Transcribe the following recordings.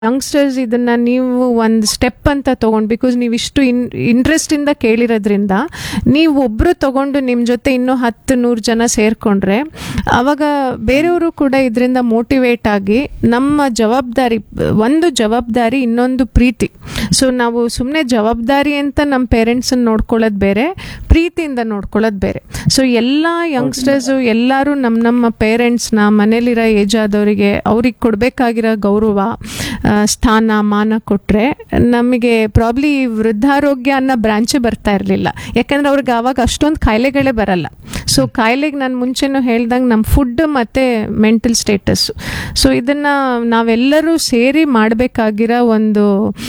Youngsters ಇದನ್ನ ನೀವು ಒಂದು ಸ್ಟೆಪ್ ಅಂತ ತಗೊಂಡು ಬಿಕಾಸ್ ನೀವು ಇಷ್ಟು ಇನ್ ಇಂಟ್ರೆಸ್ಟ್ ಇಂದ ಕೇಳಿರೋದ್ರಿಂದ ನೀವು ಒಬ್ರು ತಗೊಂಡು ನಿಮ್ಮ ಜೊತೆ ಇನ್ನೂ ಹತ್ತು ನೂರು ಜನ ಸೇರ್ಕೊಂಡ್ರೆ ಅವಾಗ ಬೇರೆಯವರು ಕೂಡ ಇದರಿಂದ ಮೋಟಿವೇಟ್ ಆಗಿ ನಮ್ಮ ಜವಾಬ್ದಾರಿ ಒಂದು ಜವಾಬ್ದಾರಿ ಇನ್ನೊಂದು ಪ್ರೀತಿ ಸೊ ನಾವು ಸುಮ್ಮನೆ ಜವಾಬ್ದಾರಿ ಅಂತ ನಮ್ಮ ಪೇರೆಂಟ್ಸನ್ನ ನೋಡ್ಕೊಳ್ಳೋದು ಬೇರೆ ಪ್ರೀತಿಯಿಂದ ನೋಡ್ಕೊಳ್ಳೋದು ಬೇರೆ ಸೊ ಎಲ್ಲ ಯಂಗ್ಸ್ಟರ್ಸು ಎಲ್ಲರೂ ನಮ್ಮ ನಮ್ಮ ಪೇರೆಂಟ್ಸ್ನ ಮನೇಲಿರೋ ಏಜ್ ಆದವರಿಗೆ ಅವ್ರಿಗೆ ಕೊಡಬೇಕಾಗಿರೋ ಗೌರವ ಆ, ಸ್ಥಾನ ಮಾನ ಕೊಟ್ಟರೆ ನಮಗೆ ಪ್ರಾಬ್ಲಿ ವೃದ್ಧಾರೋಗ್ಯ ಅನ್ನೋ ಬ್ರಾಂಚೇ ಬರ್ತಾ ಇರಲಿಲ್ಲ ಯಾಕಂದ್ರೆ ಅವ್ರಿಗೆ ಆವಾಗ ಅಷ್ಟೊಂದು ಕಾಯಿಲೆಗಳೇ ಬರಲ್ಲ ಸೊ ಕಾಯಿಲೆಗೆ ನಾನು ಮುಂಚೆನೂ ಹೇಳ್ದಂಗೆ ನಮ್ಮ ಫುಡ್ ಮತ್ತು ಮೆಂಟಲ್ ಸ್ಟೇಟಸ್ ಸೊ ಇದನ್ನು ನಾವೆಲ್ಲರೂ ಸೇರಿ ಮಾಡಬೇಕಾಗಿರೋ ಒಂದು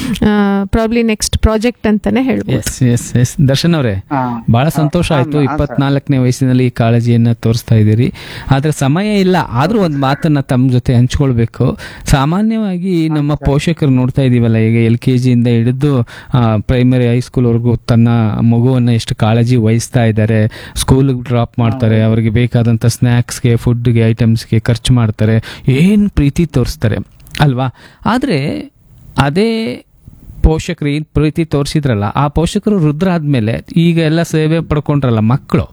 ಪ್ರಾಬ್ಲಿ ನೆಕ್ಸ್ಟ್ ಪ್ರಾಜೆಕ್ಟ್ ಅಂತಲೇ ಹೇಳ್ಬೋದು ಎಸ್ ಎಸ್ ಎಸ್ ದರ್ಶನ್ ಅವರೇ ಹಾ. ಬಹಳ ಸಂತೋಷ ಹಾ, ಆಯ್ತು ಹಾ, ಸರ್. ಇಪ್ಪತ್ನಾಲ್ಕನೇ ವಯಸ್ಸಿನಲ್ಲಿ ಈ ಕಾಳಜಿಯನ್ನ ತೋರಿಸ್ತಾ ಇದ್ದೀರಿ ಆದ್ರೆ ಸಮಯ ಇಲ್ಲ ಆದ್ರೂ ಒಂದು ಮಾತನ್ನ ತಮ್ಮ ಜೊತೆ ಹಂಚ್ಕೊಳ್ಬೇಕು ಸಾಮಾನ್ಯವಾಗಿ ನಮ್ಮ ಪೋಷಕರು ನೋಡ್ತಾ ಇದೀವಲ್ಲ ಈಗ ಎಲ್ ಕೆ ಜಿಯಿಂದ ಹಿಡಿದು ಪ್ರೈಮರಿ ಹೈಸ್ಕೂಲ್ವರೆಗೂ ತನ್ನ ಮಗುವನ್ನ ಎಷ್ಟು ಕಾಳಜಿ ವಹಿಸ್ತಾ ಇದ್ದಾರೆ ಸ್ಕೂಲ್ಗೆ ಡ್ರಾಪ್ ಮಾಡ್ತಾರೆ ಅವರಿಗೆ ಬೇಕಾದಂಥ ಸ್ನ್ಯಾಕ್ಸ್ಗೆ ಫುಡ್ಗೆ ಐಟಮ್ಸ್ಗೆ ಖರ್ಚು ಮಾಡ್ತಾರೆ ಏನು ಪ್ರೀತಿ ತೋರಿಸ್ತಾರೆ ಅಲ್ವಾ ಆದರೆ ಅದೇ ಪೋಷಕರು ಏನು ಪ್ರೀತಿ ತೋರಿಸಿದ್ರಲ್ಲ ಆ ಪೋಷಕರು ವೃದ್ಧರಾದ್ಮೇಲೆ ಈಗ ಎಲ್ಲ ಸೇವೆ ಪಡ್ಕೊಂಡ್ರಲ್ಲ ಮಕ್ಕಳು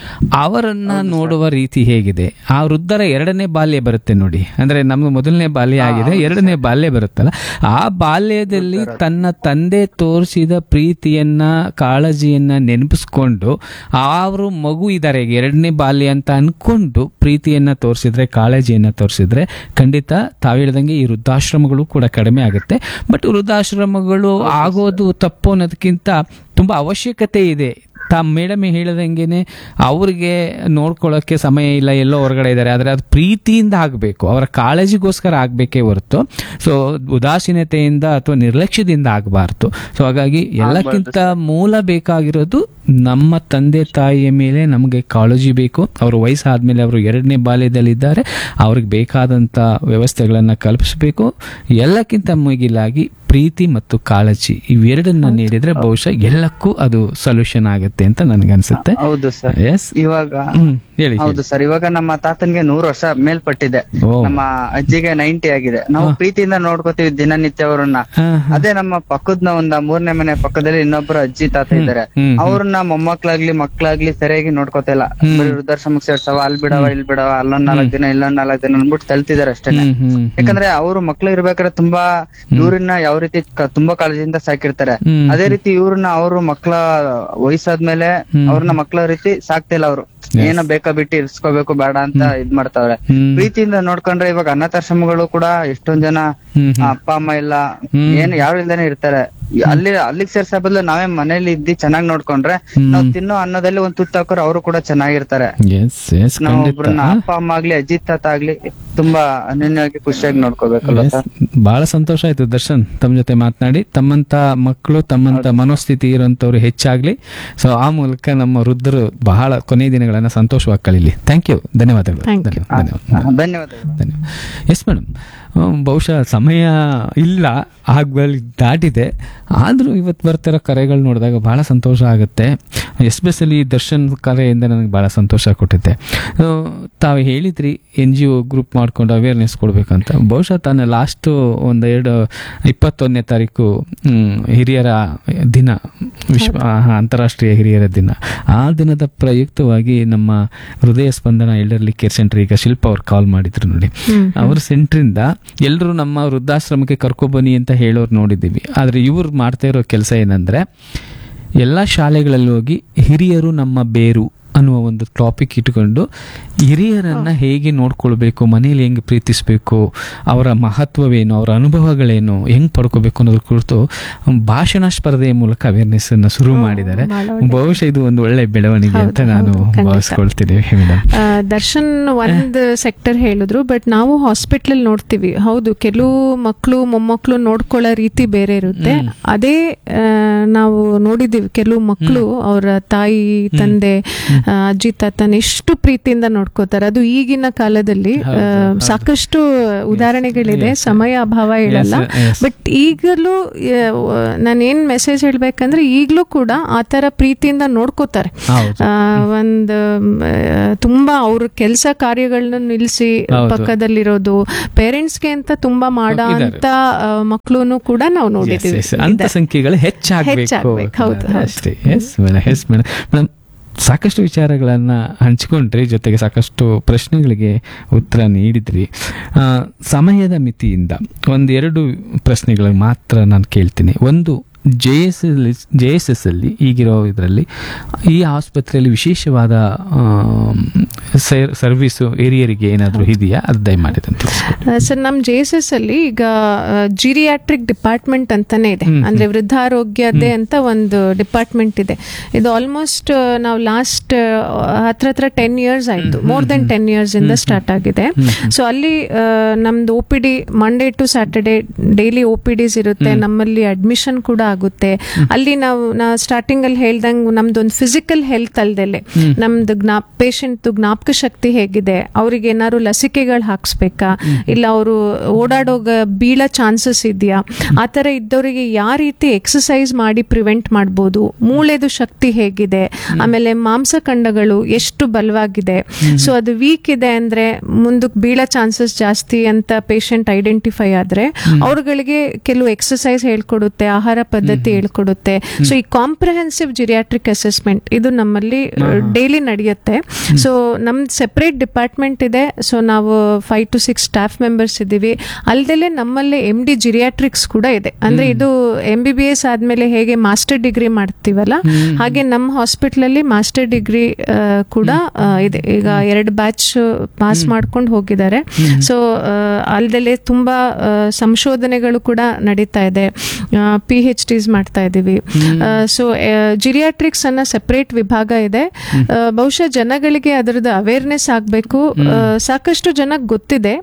ಅವರನ್ನ ನೋಡುವ ರೀತಿ ಹೇಗಿದೆ ಆ ವೃದ್ಧರ ಎರಡನೇ ಬಾಲ್ಯ ಬರುತ್ತೆ ನೋಡಿ ಅಂದ್ರೆ ನಮ್ಗೆ ಮೊದಲನೇ ಬಾಲ್ಯ ಆಗಿದೆ ಎರಡನೇ ಬಾಲ್ಯ ಬರುತ್ತಲ್ಲ ಆ ಬಾಲ್ಯದಲ್ಲಿ ತನ್ನ ತಂದೆ ತೋರಿಸಿದ ಪ್ರೀತಿಯನ್ನ ಕಾಳಜಿಯನ್ನ ನೆನಪಿಸ್ಕೊಂಡು ಅವರು ಮಗು ಇದ್ದಾರೆ ಈಗ ಎರಡನೇ ಬಾಲ್ಯ ಅಂತ ಅನ್ಕೊಂಡು ಪ್ರೀತಿಯನ್ನ ತೋರಿಸಿದ್ರೆ ಕಾಳಜಿಯನ್ನ ತೋರಿಸಿದ್ರೆ ಖಂಡಿತ ತಾವು ಹೇಳ್ದಂಗೆ ಈ ವೃದ್ಧಾಶ್ರಮಗಳು ಕೂಡ ಕಡಿಮೆ ಆಗುತ್ತೆ ಬಟ್ ವೃದ್ಧಾಶ್ರಮಗಳು ಆಗೋದು ತಪ್ಪು ಅನ್ನೋದಕ್ಕಿಂತ ತುಂಬಾ ಅವಶ್ಯಕತೆ ಇದೆ ತಾ ಮೇಡಮ್ ಹೇಳಿದಂಗೆನೆ ಅವ್ರಿಗೆ ನೋಡ್ಕೊಳ್ಳೋಕ್ಕೆ ಸಮಯ ಇಲ್ಲ ಎಲ್ಲೋ ಹೊರಗಡೆ ಇದ್ದಾರೆ ಆದರೆ ಅದು ಪ್ರೀತಿಯಿಂದ ಆಗಬೇಕು ಅವರ ಕಾಳಜಿಗೋಸ್ಕರ ಆಗಬೇಕೇ ಹೊರತು ಸೊ ಉದಾಸೀನತೆಯಿಂದ ಅಥವಾ ನಿರ್ಲಕ್ಷ್ಯದಿಂದ ಆಗಬಾರ್ದು ಸೊ ಹಾಗಾಗಿ ಎಲ್ಲಕ್ಕಿಂತ ಮೂಲ ಬೇಕಾಗಿರೋದು ನಮ್ಮ ತಂದೆ ತಾಯಿಯ ಮೇಲೆ ನಮಗೆ ಕಾಳಜಿ ಬೇಕು ಅವರು ವಯಸ್ಸಾದ್ಮೇಲೆ ಅವರು ಎರಡನೇ ಬಾಲ್ಯದಲ್ಲಿದ್ದಾರೆ ಅವ್ರಿಗೆ ಬೇಕಾದಂಥ ವ್ಯವಸ್ಥೆಗಳನ್ನು ಕಲ್ಪಿಸಬೇಕು ಎಲ್ಲಕ್ಕಿಂತ ಮುಗಿಲಾಗಿ ಪ್ರೀತಿ ಮತ್ತು ಕಾಳಜಿ ಇವೆರಡನ್ನ ನೀಡಿದ್ರೆ ಬಹುಶಃ ಎಲ್ಲಕ್ಕೂ ಅದು ಸೊಲ್ಯೂಷನ್ ಆಗುತ್ತೆ ಅಂತ ನನಗನ್ಸುತ್ತೆ ಹೌದು ಸರ್ ಎಸ್ ಇವಾಗ ಹ್ಮ್ ಹೇಳಿ ಹೌದು ಸರ್ ಇವಾಗ ನಮ್ಮ ತಾತನ್ಗೆ ನೂರು ವರ್ಷ ಮೇಲ್ಪಟ್ಟಿದೆ ಓ. ನಮ್ಮ ಅಜ್ಜಿಗೆ ನೈಂಟಿ ಆಗಿದೆ ನಾವು ಪ್ರೀತಿಯಿಂದ ನೋಡ್ಕೋತೀವಿ ದಿನನಿತ್ಯ ಅವರನ್ನ ಹಾ, ಹಾ. ಅದೇ ನಮ್ಮ ಪಕ್ಕದ ಒಂದ ಮೂರನೇ ಮನೆ ಪಕ್ಕದಲ್ಲಿ ಇನ್ನೊಬ್ರು ಅಜ್ಜಿ ತಾತ ಇದ್ದಾರೆ ಹ್ಮ್, ಅವ್ರನ್ನ ಮೊಮ್ಮಕ್ಳಾಗ್ಲಿ ಮಕ್ಳಾಗ್ಲಿ ಸರಿಯಾಗಿ ನೋಡ್ಕೋತಿಲ್ಲ ಬರೀ ವೃದ್ಧಾಶ್ರಮಕ್ಕೆ ಸೇರ್ಸವ ಅಲ್ಲಿ ಬಿಡವ ಇಲ್ಲಿ ಬಿಡವ ಅಲ್ಲೊಂದ್ ನಾಲ್ಕ್ ದಿನ ಇಲ್ಲೊಂದ್ ನಾಲ್ಕ್ ದಿನ ಅನ್ಬಿಟ್ಟು ತಲ್ತಿದಾರೆ ಅಷ್ಟೇ ಹ್ಮ್, ಹ್ಮ್, ಯಾಕಂದ್ರೆ ಅವ್ರು ಮಕ್ಳು ಇರ್ಬೇಕಾದ್ರೆ ತುಂಬಾ ಇವ್ರನ್ನ ಯಾವ ರೀತಿ ಕ- ತುಂಬಾ ಕಾಳಜಿಯಿಂದ ಸಾಕಿರ್ತಾರೆ ಹ್ಮ್. ಅದೇ ರೀತಿ ಇವ್ರನ್ನ ಅವರು ಮಕ್ಳ ವಯಸ್ಸಾದ್ಮೇಲೆ ಅವ್ರನ್ನ ಮಕ್ಳ ರೀತಿ ಸಾಕ್ತಿಲ್ಲ ಅವ್ರು ಏನೋ ಬೇಕಾ ಬಿಟ್ಟು ಇರ್ಸ್ಕೋಬೇಕು ಬೇಡ ಅಂತ ಇದ್ ಮಾಡ್ತಾವ್ರೆ ಹ್ಮ್. ಪ್ರೀತಿಯಿಂದ ನೋಡ್ಕೊಂಡ್ರೆ ಇವಾಗ ಅನಾಥಾಶ್ರಮಗಳು ಕೂಡ ಎಷ್ಟೊಂದ್ ಜನ ಹ್ಮ್, ಆ, ಅಪ್ಪ ಅಮ್ಮ ಇಲ್ಲ ಏನ್ ಯಾರು ಇಲ್ದೇನೆ ಇರ್ತಾರೆ ಅಲ್ಲಿ ಅಲ್ಲಿಗೆ ಸೇರ್ಸೋ ಬದಲು ನಾವೇ ಮನೇಲಿ ಇದ್ದಿ ಚೆನ್ನಾಗಿ ನೋಡ್ಕೊಂಡ್ರೆ ನಾವ್ ತಿನ್ನೋ ಅನ್ನದಲ್ಲಿ ಒಂದ್ ತುತ್ತು ಹಾಕೋರು ಅವರು ಕೂಡ ಚೆನ್ನಾಗಿರ್ತಾರೆ ಎಸ್ ಎಸ್ ನಾವ್ ಖಂಡಿತ ಒಬ್ರನ್ನ ಅಪ್ಪ ಅಮ್ಮ ಆಗ್ಲಿ ಅಜ್ಜಿ ತಾತ ಆಗ್ಲಿ ತುಂಬಾ ಅನ್ಯೋನ್ಯವಾಗಿ ಖುಷಿಯಾಗಿ ನೋಡ್ಕೋಬೇಕಲ್ಲ Yes. ಸರ್ ಬಹಳ ಸಂತೋಷ ಆಯ್ತು ದರ್ಶನ್ ತಮ್ಮ ಜೊತೆ ಮಾತನಾಡಿ ತಮ್ಮಂತ ಮಕ್ಕಳು ತಮ್ಮಂತ ಮನೋಸ್ಥಿತಿ ಇರುವಂತವ್ರು ಹೆಚ್ಚಾಗ್ಲಿ ಸೊ ಆ ಮೂಲಕ ನಮ್ಮ ವೃದ್ಧರು ಬಹಳ ಕೊನೆಯ ದಿನಗಳನ್ನ ಸಂತೋಷವಾಗಿ ಕಳೀಲಿ ಥ್ಯಾಂಕ್ ಯು ಧನ್ಯವಾದಗಳು Thank you. ಧನ್ಯವಾದ ಧನ್ಯವಾದ ಧನ್ಯವಾದಗಳು ಧನ್ಯವಾದ ಎಸ್ ಮೇಡಮ್ ಬಹುಶಃ ಸಮಯ ಇಲ್ಲ ಆಗ್ಬಲ್ ದಾಟಿದೆ ಆದರೂ ಇವತ್ತು ಬರ್ತಿರೋ ಕರೆಗಳು ನೋಡಿದಾಗ ಭಾಳ ಸಂತೋಷ ಆಗುತ್ತೆ ಎಸ್ಪೆಷಲಿ ದರ್ಶನ್ ಕರೆಯಿಂದ ನನಗೆ ಭಾಳ ಸಂತೋಷ ಕೊಟ್ಟಿದ್ದೆ ಆ, ತಾವು ಹೇಳಿದ್ರಿ ಎನ್ ಜಿ ಒ ಗ್ರೂಪ್ ಮಾಡ್ಕೊಂಡು ಅವೇರ್ನೆಸ್ ಕೊಡಬೇಕಂತ ಬಹುಶಃ ತಾನು ಲಾಸ್ಟು ಒಂದು ಎರಡು ಇಪ್ಪತ್ತೊಂದನೇ ತಾರೀಕು ಮ್, ಹಿರಿಯರ ದಿನ ವಿಶ್ವ ಆ, ಅಂತಾರಾಷ್ಟ್ರೀಯ ಹಿರಿಯರ ದಿನ ಆ ದಿನದ ಪ್ರಯುಕ್ತವಾಗಿ ನಮ್ಮ ಹೃದಯ ಸ್ಪಂದನ ಎಲ್ಡರ್ಲಿ ಕೇರ್ ಸೆಂಟರ್ ಈಗ ಶಿಲ್ಪ ಅವ್ರು ಕಾಲ್ ಮಾಡಿದ್ರು ನೋಡಿ ಅವ್ರ ಸೆಂಟ್ರಿಂದ ಎಲ್ಲರೂ ನಮ್ಮ ವೃದ್ಧಾಶ್ರಮಕ್ಕೆ ಕರ್ಕೊಬನ್ನಿ ಅಂತ ಹೇಳೋರು ನೋಡಿದ್ದೀವಿ ಆದರೆ ಇವ್ರು ಮಾಡ್ತಾ ಇರೋ ಕೆಲಸ ಏನಂದ್ರೆ ಎಲ್ಲ ಶಾಲೆಗಳಲ್ಲಿ ಹೋಗಿ ಹಿರಿಯರು ನಮ್ಮ ಬೇರು ಅನ್ನುವ ಒಂದು ಟಾಪಿಕ್ ಇಟ್ಕೊಂಡು ಹಿರಿಯರನ್ನ ಹೇಗೆ ನೋಡ್ಕೊಳ್ಬೇಕು ಮನೇಲಿ ಹೆಂಗೆ ಪ್ರೀತಿಸಬೇಕು ಅವರ ಮಹತ್ವವೇನು ಅವರ ಅನುಭವಗಳೇನು ಹೆಂಗ್ ಪಡ್ಕೋಬೇಕು ಅನ್ನೋದ್ರ ಕುರಿತು ಭಾಷಣ ಸ್ಪರ್ಧೆಯ ಮೂಲಕ ಅವೇರ್ನೆಸ್ ಅನ್ನ ಶುರು ಮಾಡಿದ್ದಾರೆ ಬಹುಶಃ ಇದು ಒಂದು ಒಳ್ಳೆ ಬೆಳವಣಿಗೆ ಅಂತ ನಾನು ಭಾವಿಸ್ಕೊಳ್ತೀನಿ ಮೇಡಮ್ ಆ, ದರ್ಶನ್ ಒಂದು ಸೆಕ್ಟರ್ ಹೇಳಿದ್ರು ಬಟ್ ನಾವು ಹಾಸ್ಪಿಟ್ಲಲ್ಲಿ ನೋಡ್ತೀವಿ ಹೌದು ಕೆಲವು ಮಕ್ಕಳು ಮೊಮ್ಮಕ್ಕಳು ನೋಡ್ಕೊಳ್ಳೋ ರೀತಿ ಬೇರೆ ಇರುತ್ತೆ ಅದೇ ಆ, ನಾವು ನೋಡಿದ್ದೀವಿ ಕೆಲವು ಮಕ್ಕಳು ಅವರ ತಾಯಿ ತಂದೆ ಆ, ಅಜ್ಜಿ ತಾತನ ಎಷ್ಟು ಪ್ರೀತಿಯಿಂದ ನೋಡ್ಕೋತಾರೆ ಅದು ಈಗಿನ ಕಾಲದಲ್ಲಿ ಆ, ಸಾಕಷ್ಟು ಉದಾಹರಣೆಗಳಿದೆ ಸಮಯ ಅಭಾವ ಹೇಳಲ್ಲ Yes, yes. ಬಟ್ ಈಗಲೂ ನಾನು ಏನ್ ಮೆಸೇಜ್ ಹೇಳ್ಬೇಕಂದ್ರೆ ಈಗಲೂ ಕೂಡ ಆ ತರ ಪ್ರೀತಿಯಿಂದ ನೋಡ್ಕೋತಾರೆ ಹೌದು. ಆ, ಒಂದು ಮ್, ತುಂಬಾ ಅವ್ರ ಕೆಲಸ ಕಾರ್ಯಗಳನ್ನ ನಿಲ್ಲಿಸಿ ಹೌದು. ಪಕ್ಕದಲ್ಲಿರೋದು ಪೇರೆಂಟ್ಸ್ಗೆ ಅಂತ ತುಂಬಾ ಮಾಡೋ ಅಂತ ಮಕ್ಕಳು ಕೂಡ ನಾವು Yes, ನೋಡಿದ್ದೀವಿ yes. ಅಂತ ಸಂಖ್ಯೆಗಳು ಹೆಚ್ಚಾಗಬೇಕು ಹೆಚ್ಚಾಗ್ಬೇಕು, ಹೌದು, ಹೌದು. ಅಷ್ಟೇ yes madam yes madam madam ಸಾಕಷ್ಟು ವಿಚಾರಗಳನ್ನ ಹಂಚಿಕೊಂಡ್ರಿ ಜೊತೆಗೆ ಸಾಕಷ್ಟು ಪ್ರಶ್ನೆಗಳಿಗೆ ಉತ್ತರ ನೀಡಿದ್ರಿ ಆ, ಸಮಯದ ಮಿತಿಯಿಂದ ಒಂದೆರಡು ಪ್ರಶ್ನೆಗಳು ಮಾತ್ರ ನಾನು ಕೇಳ್ತೀನಿ ಒಂದು J S L J S S ಅಲ್ಲಿ ಈಗಿರೋ ಇದರಲ್ಲಿ ಈ ಆಸ್ಪತ್ರೆಯಲ್ಲಿ ವಿಶೇಷವಾದ ಸರ್ವಿಸು ಹಿರಿಯರಿಗೆ ಏನಾದರೂ ಇದೆಯಾ ಅದು ದಯಮಾಡಿ ಅಂತ ತಿಳಿಸ್ಕೊಡಿ. ಸರ್ ನಮ್ಮ ಜೆ ಎಸ್ ಎಸ್ ಅಲ್ಲಿ ಈಗ ಜಿರಿಯಾಟ್ರಿಕ್ ಡಿಪಾರ್ಟ್ಮೆಂಟ್ ಅಂತಾನೆ ಇದೆ ಹ್ಮ್, ಅಂದ್ರೆ ವೃದ್ಧಾರೋಗ್ಯದೇ ಅಂತ ಒಂದು ಡಿಪಾರ್ಟ್ಮೆಂಟ್ ಇದೆ ಇದು ಆಲ್ಮೋಸ್ಟ್ ನಾವು ಲಾಸ್ಟ್ ಹತ್ರ ಹತ್ರ ಟೆನ್ ಇಯರ್ಸ್ ಆಯ್ತು ಮೋರ್ ದೆನ್ ಟೆನ್ ಇಯರ್ಸ್ ಇಂದ ಸ್ಟಾರ್ಟ್ ಆಗಿದೆ ಸೊ ಅಲ್ಲಿ ಆ, ನಮ್ದು O P D Monday to Saturday daily O P Ds ಇರುತ್ತೆ ನಮ್ಮಲ್ಲಿ ಅಡ್ಮಿಷನ್ ಕೂಡ ಆಗುತ್ತೆ ಅಲ್ಲಿ ನಾವು ನಾ ಸ್ಟಾರ್ಟಿಂಗ್ ಅಲ್ಲಿ ಹೇಳ್ದಂಗೆ ನಮ್ದೊಂದು ಫಿಸಿಕಲ್ ಹೆಲ್ತ್ ಅಲ್ದೆಲೆ ನಮ್ದು ಜ್ಞಾ ಪೇಷಂಟ್ ಜ್ಞಾಪಕ ಶಕ್ತಿ ಹೇಗಿದೆ ಅವ್ರಿಗೆ ಏನಾದ್ರು ಲಸಿಕೆಗಳು ಹಾಕ್ಸ್ಬೇಕಾ ಇಲ್ಲ ಅವರು ಓಡಾಡೋಗ ಬೀಳೋ ಚಾನ್ಸಸ್ ಇದೆಯಾ ಆ ಥರ ಇದ್ದವರಿಗೆ ಯಾವ ರೀತಿ ಎಕ್ಸಸೈಸ್ ಮಾಡಿ ಪ್ರಿವೆಂಟ್ ಮಾಡ್ಬೋದು ಮೂಳೆದು ಶಕ್ತಿ ಹೇಗಿದೆ ಆಮೇಲೆ ಮಾಂಸಖಂಡಗಳು ಎಷ್ಟು ಬಲವಾಗಿದೆ ಸೊ ಅದು ವೀಕ್ ಇದೆ ಅಂದ್ರೆ ಮುಂದಕ್ಕೆ ಬೀಳೋ ಚಾನ್ಸಸ್ ಜಾಸ್ತಿ ಅಂತ ಪೇಷಂಟ್ ಐಡೆಂಟಿಫೈ ಆದ್ರೆ ಅವ್ರುಗಳಿಗೆ ಕೆಲವು ಎಕ್ಸಸೈಸ್ ಹೇಳ್ಕೊಡುತ್ತೆ ಆಹಾರ ಪದ್ಧತಿ ಹೇಳ್ಕೊಡುತ್ತೆ ಸೊ ಈ ಕಾಂಪ್ರಹೆನ್ಸಿವ್ ಜಿರಿಯಾಟ್ರಿಕ್ ಅಸೆಸ್ಮೆಂಟ್ ಇದು ನಮ್ಮಲ್ಲಿ ಡೈಲಿ ನಡೆಯುತ್ತೆ ಸೊ ನಮ್ದು ಸೆಪರೇಟ್ ಡಿಪಾರ್ಟ್ಮೆಂಟ್ ಇದೆ ಸೊ ನಾವು five to six staff members ಇದ್ದೀವಿ ಅಲ್ದಲೆ ನಮ್ಮಲ್ಲಿ ಎಮ್ ಡಿ ಜಿರಿಯಾಟ್ರಿಕ್ಸ್ ಕೂಡ ಇದೆ ಅಂದ್ರೆ ಇದು ಎಂ ಬಿ ಬಿ ಎಸ್ ಆದ್ಮೇಲೆ ಹೇಗೆ ಮಾಸ್ಟರ್ ಡಿಗ್ರಿ ಮಾಡ್ತೀವಲ್ಲ ಹಾಗೆ ನಮ್ಮ ಹಾಸ್ಪಿಟಲ್ ಅಲ್ಲಿ ಮಾಸ್ಟರ್ ಡಿಗ್ರಿ ಕೂಡ ಆ, ಇದೆ ಈಗ ಎರಡು ಬ್ಯಾಚ್ ಪಾಸ್ ಮಾಡ್ಕೊಂಡು ಹೋಗಿದ್ದಾರೆ ಸೊ ಅಲ್ದಲೆ ತುಂಬಾ ಆ, ಸಂಶೋಧನೆಗಳು ಕೂಡ ನಡೀತಾ ಇದೆ ಪಿ ಎಚ್ ಡಿಸ್ ಮಾಡ್ತಾ ಇದ್ದೀವಿ ಸೊ ಜಿರಿಯಾಟ್ರಿಕ್ಸ್ ಅನ್ನೋ ಸೆಪರೇಟ್ ವಿಭಾಗ ಇದೆ ಆ, ಬಹುಶಃ ಜನಗಳಿಗೆ ಅದರದ್ದು ಅವೇರ್ನೆಸ್ ಆಗಬೇಕು ಸಾಕಷ್ಟು ಜನಕ್ಕೆ ಗೊತ್ತಿದೆ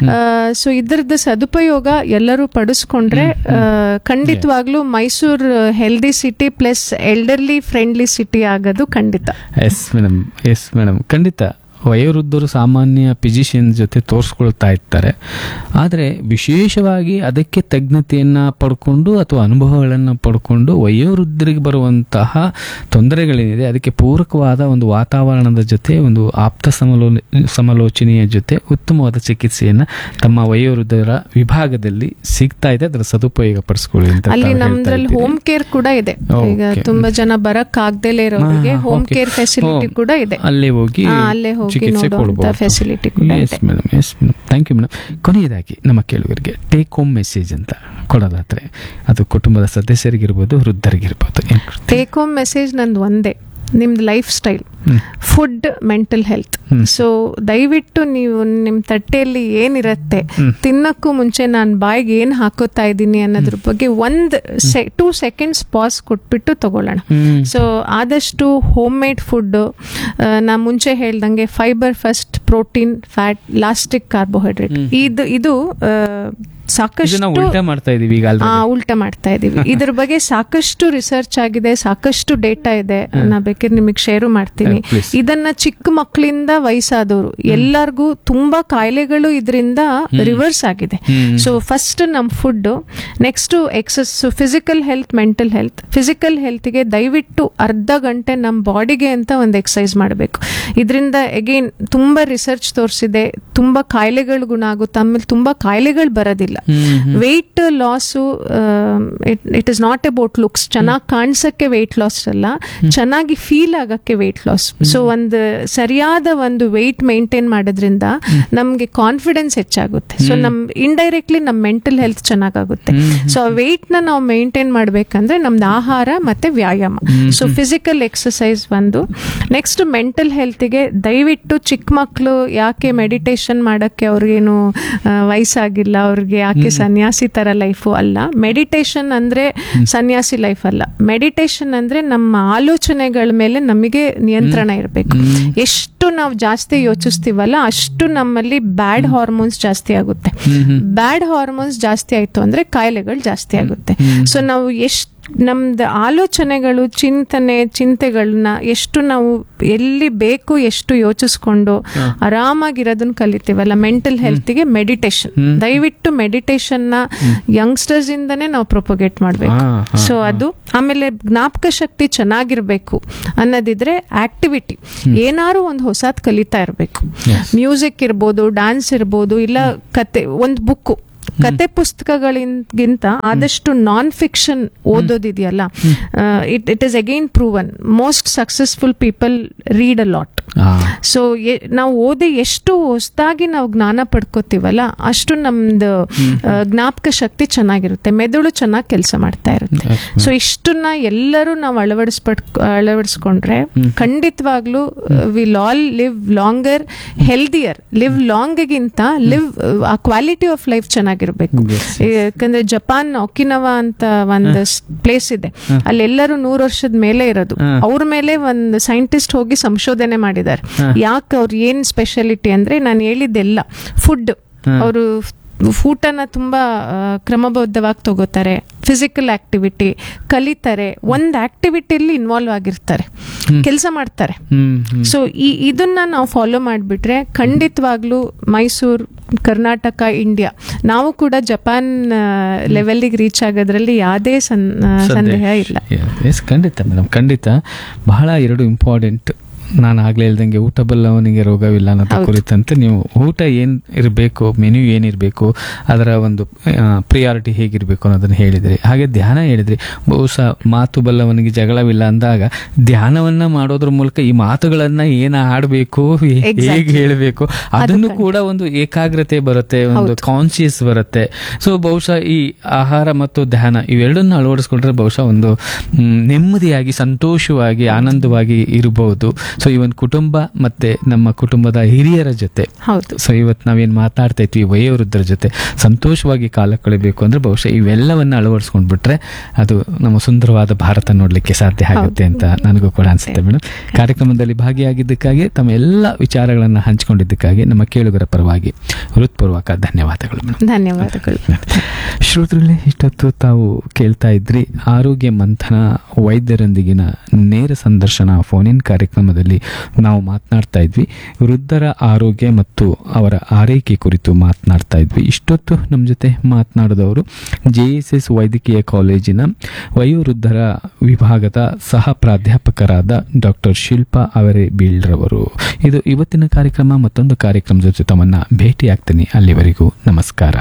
ಸೊ ಇದರದ್ದು ಸದುಪಯೋಗ ಎಲ್ಲರೂ ಪಡಿಸ್ಕೊಂಡ್ರೆ ಆ, ಖಂಡಿತವಾಗ್ಲೂ Mysuru healthy city plus elderly friendly city ಆಗೋದು ಖಂಡಿತ ಎಸ್ ಮೇಡಮ್ ಎಸ್ ಮೇಡಮ್ ಖಂಡಿತ ವಯೋವೃದ್ಧರು ಸಾಮಾನ್ಯ ಫಿಸಿಷಿಯನ್ ಜೊತೆ ತೋರಿಸ್ಕೊಳ್ತಾ ಇರ್ತಾರೆ ಆದರೆ ವಿಶೇಷವಾಗಿ ಅದಕ್ಕೆ ತಜ್ಞತೆಯನ್ನು ಪಡ್ಕೊಂಡು ಅಥವಾ ಅನುಭವಗಳನ್ನು ಪಡ್ಕೊಂಡು ವಯೋವೃದ್ಧರಿಗೆ ಬರುವಂತಹ ತೊಂದರೆಗಳೇನಿದೆ ಅದಕ್ಕೆ ಪೂರಕವಾದ ಒಂದು ವಾತಾವರಣದ ಜೊತೆ ಒಂದು ಆಪ್ತ ಸಮಲೋ ಸಮಾಲೋಚನೆಯ ಜೊತೆ ಉತ್ತಮವಾದ ಚಿಕಿತ್ಸೆಯನ್ನು ತಮ್ಮ ವಯೋವೃದ್ಧರ ವಿಭಾಗದಲ್ಲಿ ಸಿಗ್ತಾ ಇದೆ ಅದರ ಸದುಪಯೋಗ ಪಡಿಸ್ಕೊಳ್ಳಿ ಅಂತ ಅಲ್ಲಿ ತಾವು ಹೇಳ್ತಾ ನಮ್ದ್ರಲ್ಲಿ ಇದ್ದೀರಿ. ಹೋಮ್ ಕೇರ್ ಕೂಡ ಇದೆ ಈಗ Okay. ತುಂಬಾ ಜನ ಬರಕ್ ಆಗ್ದೇಲೆ ಇರೋರಿಗೆ ಹಾ, ಹೋಮ್ okay. ಕೇರ್ ಫೆಸಿಲಿಟಿ ಓ, ಕೂಡ ಇದೆ ಅಲ್ಲೇ ಹೋಗಿ ಹಾ, ಅಲ್ಲೇ ಹೋಗಿ ಚಿಕಿತ್ಸೆ ನೋಡುವಂತ ಕೊಡ್ಬೋದು facility ಕೂಡ ಎಸ್ ಇದೆ. Madam yes madam thank you madam ಕೊನೆಯದಾಗಿ ನಮ್ಮ ಕೇಳುಗರಿಗೆ ಟೇಕ್ ಹೋಮ್ ಮೆಸೇಜ್ ಅಂತ ಕೊಡೋದಾದ್ರೆ ಅದು ಕುಟುಂಬದ ಸದಸ್ಯರಿಗಿರ್ಬೋದು ವೃದ್ಧರಿಗಿರ್ಬೋದು ಏನ್ ಕೊಡ್ತೀರಿ? ಟೇಕ್ ಹೋಮ್ ಮೆಸೇಜ್ ನಂದು ಒಂದೇ ನಿಮ್ದು lifestyle hmm. Food mental health hmm. So ದಯವಿಟ್ಟು ನೀವು ನಿಮ್ಮ ತಟ್ಟೆಯಲ್ಲಿ ಏನಿರತ್ತೆ ಹ್ಮ್. ತಿನ್ನಕ್ಕೂ ಮುಂಚೆ ನಾನು ಬಾಯಿಗೆ ಏನು ಹಾಕೋತಾ ಇದ್ದೀನಿ ಅನ್ನೋದ್ರ ಬಗ್ಗೆ ಒಂದು ಸೆ ಟೂ ಸೆಕೆಂಡ್ಸ್ ಪಾಸ್ ಕೊಟ್ಬಿಟ್ಟು ತಗೊಳ್ಳೋಣ ಹ್ಮ್. ಸೊ ಆದಷ್ಟು ಹೋಮ್ ಮೇಡ್ ಫುಡ್ ನಾ ಮುಂಚೆ ಹೇಳ್ದಂಗೆ ಫೈಬರ್ ಫಸ್ಟ್ ಪ್ರೋಟೀನ್ ಫ್ಯಾಟ್ ಲಾಸ್ಟಿಕ್ ಕಾರ್ಬೋಹೈಡ್ರೇಟ್ ಇದು ಇದು ಆ, ಇದನ್ನ ಸಾಕಷ್ಟು ಉಲ್ಟಾ ಮಾಡ್ತಾ ಇದೀವಿ ಈಗ ಆ, already. ಉಲ್ಟಾ ಮಾಡ್ತಾ ಇದೀವಿ ಇದ್ರ ಬಗ್ಗೆ ಸಾಕಷ್ಟು ರಿಸರ್ಚ್ ಆಗಿದೆ ಸಾಕಷ್ಟು ಡೇಟಾ ಇದೆ ನಾ ಬೇಕಾದ್ರೆ ನಿಮಗೆ ಶೇರು ಮಾಡ್ತೀನಿ Yeah, please. ಇದನ್ನ ಚಿಕ್ಕ ಮಕ್ಕಳಿಂದ ವಯಸ್ಸಾದವರು ಎಲ್ಲರಿಗೂ ತುಂಬಾ ಕಾಯಿಲೆಗಳು ಇದರಿಂದ ರಿವರ್ಸ್ ಆಗಿದೆ ಹ್ಮ್. ಸೊ ಫಸ್ಟ್ ನಮ್ food next exercise physical health mental health physical ಹೆಲ್ತ್ಗೆ ದಯವಿಟ್ಟು ಅರ್ಧ ಗಂಟೆ ನಮ್ಮ ಬಾಡಿಗೆ ಅಂತ ಒಂದು ಎಕ್ಸಸೈಸ್ ಮಾಡಬೇಕು ಇದರಿಂದ ಅಗೇನ್ ತುಂಬಾ ರಿಸರ್ಚ್ ತೋರಿಸಿದೆ ತುಂಬಾ ಕಾಯಿಲೆಗಳು ಗುಣ ಆಗುತ್ತೆ ಆಮೇಲೆ ತುಂಬಾ ಕಾಯಿಲೆಗಳು ಬರೋದಿಲ್ಲ hmm. Weight loss it is not about looks ಚೆನ್ನಾಗಿ ಕಾಣಿಸಕ್ಕೆ ವೆಯ್ಟ್ ಲಾಸ್ ಅಲ್ಲ ಚೆನ್ನಾಗಿ ಫೀಲ್ ಆಗಕ್ಕೆ ವೆಯ್ಟ್ ಲಾಸ್ ಸೊ ಒಂದು ಸರಿಯಾದ ಒಂದು ವೆಯ್ಟ್ ಮೇಂಟೈನ್ ಮಾಡೋದ್ರಿಂದ ನಮಗೆ ಕಾನ್ಫಿಡೆನ್ಸ್ ಹೆಚ್ಚಾಗುತ್ತೆ ಸೊ ನಮ್ ಇಂಡೈರೆಕ್ಟ್ಲಿ ನಮ್ಮ ಮೆಂಟಲ್ ಹೆಲ್ತ್ ಚೆನ್ನಾಗಾಗುತ್ತೆ ಸೊ ಆ weight ನ ನಾವು ಮೇಂಟೈನ್ ಮಾಡ್ಬೇಕಂದ್ರೆ ನಮ್ದು ಆಹಾರ ಮತ್ತೆ ವ್ಯಾಯಾಮ ಸೊ ಫಿಸಿಕಲ್ ಎಕ್ಸಸೈಸ್ ಒಂದು ನೆಕ್ಸ್ಟ್ ಮೆಂಟಲ್ ಹೆಲ್ತ್ಗೆ ದಯವಿಟ್ಟು ಚಿಕ್ಕ ಮಕ್ಕಳು ಯಾಕೆ ಮೆಡಿಟೇಷನ್ ಮಾಡಕ್ಕೆ ಅವ್ರಿಗೇನು ಆ, ವಯಸ್ಸಾಗಿಲ್ಲ ಅವ್ರಿಗೆ ಯಾಕೆ ಸನ್ಯಾಸಿ ತರ ಲೈಫು ಅಲ್ಲ ಮೆಡಿಟೇಷನ್ ಅಂದ್ರೆ ಸನ್ಯಾಸಿ ಲೈಫ್ ಅಲ್ಲ ಮೆಡಿಟೇಷನ್ ಅಂದ್ರೆ ನಮ್ಮ ಆಲೋಚನೆಗಳ ಮೇಲೆ ನಮಗೆ ನಿಯಂತ್ರಣ ಇರಬೇಕು ಎಷ್ಟು ನಾವು ಜಾಸ್ತಿ ಯೋಚಿಸ್ತೀವಲ್ಲ ಅಷ್ಟು ನಮ್ಮಲ್ಲಿ ಬ್ಯಾಡ್ ಹಾರ್ಮೋನ್ಸ್ ಜಾಸ್ತಿ ಆಗುತ್ತೆ ಬ್ಯಾಡ್ ಹಾರ್ಮೋನ್ಸ್ ಜಾಸ್ತಿ ಆಯ್ತು ಅಂದ್ರೆ ಕಾಯಿಲೆಗಳು ಜಾಸ್ತಿ ಆಗುತ್ತೆ ಸೊ ನಾವು ಎಷ್ಟು ನಮ್ದು ಆಲೋಚನೆಗಳು ಚಿಂತನೆ ಚಿಂತೆಗಳನ್ನ ಎಷ್ಟು ನಾವು ಎಲ್ಲಿ ಬೇಕು ಎಷ್ಟು ಯೋಚಿಸ್ಕೊಂಡು ಆರಾಮಾಗಿರೋದನ್ನ ಕಲಿತೀವಲ್ಲ ಮೆಂಟಲ್ ಹೆಲ್ತ್ಗೆ ಮೆಡಿಟೇಷನ್ ದಯವಿಟ್ಟು ಮೆಡಿಟೇಷನ್ ನ ಯಂಗ್ಸ್ಟರ್ಸ್ ಇಂದನೇ ನಾವು ಪ್ರೊಪಗೇಟ್ ಮಾಡ್ಬೇಕು ಹಾ, ಹಾ, ಸೊ ಅದು ಆಮೇಲೆ ಜ್ಞಾಪಕ ಶಕ್ತಿ ಚೆನ್ನಾಗಿರ್ಬೇಕು ಅನ್ನೋದಿದ್ರೆ ಆಕ್ಟಿವಿಟಿ ಏನಾರು ಒಂದು ಹೊಸದ್ ಕಲಿತಾ ಇರಬೇಕು ಮ್ಯೂಸಿಕ್ ಇರ್ಬೋದು ಡ್ಯಾನ್ಸ್ ಇರ್ಬೋದು ಇಲ್ಲ ಕತೆ ಒಂದು ಬುಕ್ಕು ಕತೆ ಪುಸ್ತಕಗಳಿಗಿಂತ ಆದಷ್ಟು ನಾನ್ ಫಿಕ್ಷನ್ ಓದೋದಿದೆಯಲ್ಲ it it is again proven most successful people read a lot ಆ, ಸೊ ನಾವು ಓದಿ ಎಷ್ಟು ಹೊಸದಾಗಿ ನಾವು ಜ್ಞಾನ ಪಡ್ಕೋತೀವಲ್ಲ ಅಷ್ಟು ನಮ್ದು ಆ, ಜ್ಞಾಪಕ ಶಕ್ತಿ ಚೆನ್ನಾಗಿರುತ್ತೆ ಮೆದುಳು ಚೆನ್ನಾಗಿ ಕೆಲಸ ಮಾಡ್ತಾ ಇರುತ್ತೆ ಸೊ ಇಷ್ಟನ್ನ ಎಲ್ಲರೂ ನಾವು ಅಳವಡಿಸ್ಪಡ್ ಅಳವಡಿಸ್ಕೊಂಡ್ರೆ ಖಂಡಿತವಾಗ್ಲೂ will all live longer healthier live ಲಾಂಗ್ಗಿಂತ live a quality of life ಚೆನ್ನಾಗಿರ್ಬೇಕು ಯಾಕಂದ್ರೆ ಜಪಾನ್ ಒಕಿನವಾ ಅಂತ ಒಂದು ಪ್ಲೇಸ್ ಇದೆ ಅಲ್ಲೆಲ್ಲರೂ ನೂರು ವರ್ಷದ ಮೇಲೆ ಇರೋದು ಅವ್ರ ಮೇಲೆ ಒಂದು ಸೈಂಟಿಸ್ಟ್ ಹೋಗಿ ಸಂಶೋಧನೆ ಮಾಡಿದ್ದಾರೆ ಯಾಕೆ ಅವ್ರು ಏನ್ ಸ್ಪೆಷಾಲಿಟಿ ಅಂದ್ರೆ ನಾನು ಹೇಳಿದ್ದೆಲ್ಲ ಫುಡ್ ಅವರು ಊಟನ ತುಂಬಾ ಆ, ಕ್ರಮಬದ್ಧವಾಗಿ ತಗೋತಾರೆ ಫಿಸಿಕಲ್ ಆಕ್ಟಿವಿಟಿ ಕಲಿತಾರೆ ಒಂದು ಆಕ್ಟಿವಿಟಿಯಲ್ಲಿ ಇನ್ವಾಲ್ವ್ ಆಗಿರ್ತಾರೆ ಕೆಲಸ ಮಾಡ್ತಾರೆ ಹ್ಮ್ ಹ್ಮ್. ಸೊ ಈ ಇದನ್ನ ನಾವು ಫಾಲೋ ಮಾಡಿಬಿಟ್ರೆ ಖಂಡಿತವಾಗ್ಲೂ ಮೈಸೂರು ಕರ್ನಾಟಕ ಇಂಡಿಯಾ ನಾವು ಕೂಡ ಜಪಾನ್ ಲೆವೆಲ್ಗೆ ರೀಚ್ ಆಗೋದ್ರಲ್ಲಿ ಯಾವುದೇ ಸನ್ ಆ, ಸಂದೇಹ ಇಲ್ಲ ಎಸ್ ಖಂಡಿತ ಮೇಡಮ್ ಖಂಡಿತ ಬಹಳ ಎರಡು ಇಂಪಾರ್ಟೆಂಟ್ ನಾನು ಆಗ್ಲೇ ಹೇಳ್ದಂಗೆ ಊಟ ಬಲ್ಲವನಿಗೆ ರೋಗವಿಲ್ಲ ಅನ್ನೋದು ಕುರಿತಂತೆ ನೀವು ಊಟ ಏನ್ ಇರಬೇಕು ಮೆನು ಏನಿರಬೇಕು ಅದರ ಒಂದು ಪ್ರಿಯಾರಿಟಿ ಹೇಗಿರಬೇಕು ಅನ್ನೋದನ್ನ ಹೇಳಿದ್ರಿ ಹಾಗೆ ಧ್ಯಾನ ಹೇಳಿದ್ರಿ ಬಹುಶಃ ಮಾತು ಬಲ್ಲವನಿಗೆ ಜಗಳವಿಲ್ಲ ಅಂದಾಗ ಧ್ಯಾನವನ್ನ ಮಾಡೋದ್ರ ಮೂಲಕ ಈ ಮಾತುಗಳನ್ನ ಏನ ಆಡಬೇಕು ಹೇಗೆ ಹೇಳಬೇಕು ಅದನ್ನು ಕೂಡ ಒಂದು ಏಕಾಗ್ರತೆ ಬರುತ್ತೆ ಒಂದು ಕಾನ್ಶಿಯಸ್ ಬರುತ್ತೆ ಸೊ ಬಹುಶಃ ಈ ಆಹಾರ ಮತ್ತು ಧ್ಯಾನ ಇವೆರಡನ್ನು ಅಳವಡಿಸ್ಕೊಂಡ್ರೆ ಬಹುಶಃ ಒಂದು ಮ್, ನೆಮ್ಮದಿಯಾಗಿ ಸಂತೋಷವಾಗಿ ಆನಂದವಾಗಿ ಇರಬಹುದು ಸೊ ಈ ಒಂದು ಕುಟುಂಬ ಮತ್ತೆ ನಮ್ಮ ಕುಟುಂಬದ ಹಿರಿಯರ ಜೊತೆ ಹೌದು ಸೊ ಇವತ್ತು ನಾವೇನು ಮಾತಾಡ್ತಾ ಇದ್ವಿ ವಯೋವೃದ್ಧರ ಜೊತೆ ಸಂತೋಷವಾಗಿ ಕಾಲ ಕಳಿಬೇಕು ಅಂದ್ರೆ ಬಹುಶಃ ಇವೆಲ್ಲವನ್ನ ಅಳವಡಿಸ್ಕೊಂಡ್ಬಿಟ್ರೆ ಅದು ನಮ್ಮ ಸುಂದರವಾದ ಭಾರತ ನೋಡ್ಲಿಕ್ಕೆ ಸಾಧ್ಯ ಆಗುತ್ತೆ ಅಂತ ನನಗೂ ಕೂಡ ಅನ್ಸುತ್ತೆ ಮೇಡಮ್ ಕಾರ್ಯಕ್ರಮದಲ್ಲಿ ಭಾಗಿಯಾಗಿದ್ದಕ್ಕಾಗಿ ತಮ್ಮ ಎಲ್ಲ ವಿಚಾರಗಳನ್ನ ಹಂಚಿಕೊಂಡಿದ್ದಕ್ಕಾಗಿ ನಮ್ಮ ಕೇಳುಗರ ಪರವಾಗಿ ಹೃತ್ಪೂರ್ವಕ ಧನ್ಯವಾದಗಳು ಮೇಡಮ್ ಧನ್ಯವಾದಗಳು ಶ್ರೋತೃಗಳೇ ಇಷ್ಟೊತ್ತು ತಾವು ಕೇಳ್ತಾ ಇದ್ರಿ ಆರೋಗ್ಯ ಮಂಥನ ವೈದ್ಯರೊಂದಿಗಿನ ನೇರ ಸಂದರ್ಶನ ಫೋನ್ ಇನ್ ಕಾರ್ಯಕ್ರಮದಲ್ಲಿ ನಾವು ಮಾತನಾಡ್ತಾ ಇದ್ವಿ ವೃದ್ಧರ ಆರೋಗ್ಯ ಮತ್ತು ಅವರ ಆರೈಕೆ ಕುರಿತು ಮಾತನಾಡ್ತಾ ಇದ್ವಿ ಇಷ್ಟೊತ್ತು ನಮ್ಮ ಜೊತೆ ಮಾತನಾಡಿದವರು ಜೆ ಎಸ್ ಎಸ್ ವೈದ್ಯಕೀಯ ಕಾಲೇಜಿನ ವಯೋವೃದ್ಧರ ವಿಭಾಗದ ಸಹ ಪ್ರಾಧ್ಯಾಪಕರಾದ ಡಾಕ್ಟರ್ ಶಿಲ್ಪಾ ಅವರೇ ಬೀಳ್ರವರು ಇದು ಇವತ್ತಿನ ಕಾರ್ಯಕ್ರಮ ಮತ್ತೊಂದು ಕಾರ್ಯಕ್ರಮದ ಜೊತೆ ತಮ್ಮನ್ನ ಭೇಟಿಯಾಗ್ತೀನಿ ಅಲ್ಲಿವರೆಗೂ ನಮಸ್ಕಾರ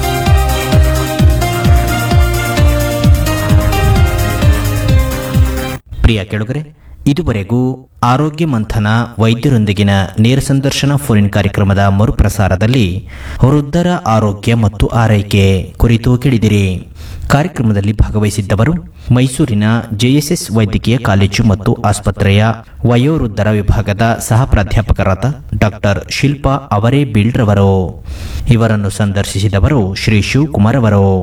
ಪ್ರಿಯ ಕೆಳಗರೆ ಇದುವರೆಗೂ ಆರೋಗ್ಯ ಮಂಥನ ವೈದ್ಯರೊಂದಿಗಿನ ನೇರ ಸಂದರ್ಶನ ಫೋನ್ ಕಾರ್ಯಕ್ರಮದ ಮರುಪ್ರಸಾರದಲ್ಲಿ ವೃದ್ಧರ ಆರೋಗ್ಯ ಮತ್ತು ಆರೈಕೆ ಕುರಿತು ಕೇಳಿದಿರಿ ಕಾರ್ಯಕ್ರಮದಲ್ಲಿ ಭಾಗವಹಿಸಿದ್ದವರು ಮೈಸೂರಿನ ಜೆಎಸ್ಎಸ್ ವೈದ್ಯಕೀಯ ಕಾಲೇಜು ಮತ್ತು ಆಸ್ಪತ್ರೆಯ ವಯೋವೃದ್ಧರ ವಿಭಾಗದ ಸಹ ಪ್ರಾಧ್ಯಾಪಕರಾದ ಡಾಕ್ಟರ್ ಶಿಲ್ಪಾ ಅವರೇ ಬೀಳ್ರವರು ಇವರನ್ನು ಸಂದರ್ಶಿಸಿದವರು ಶ್ರೀ ಶಿವಕುಮಾರ್ ಅವರು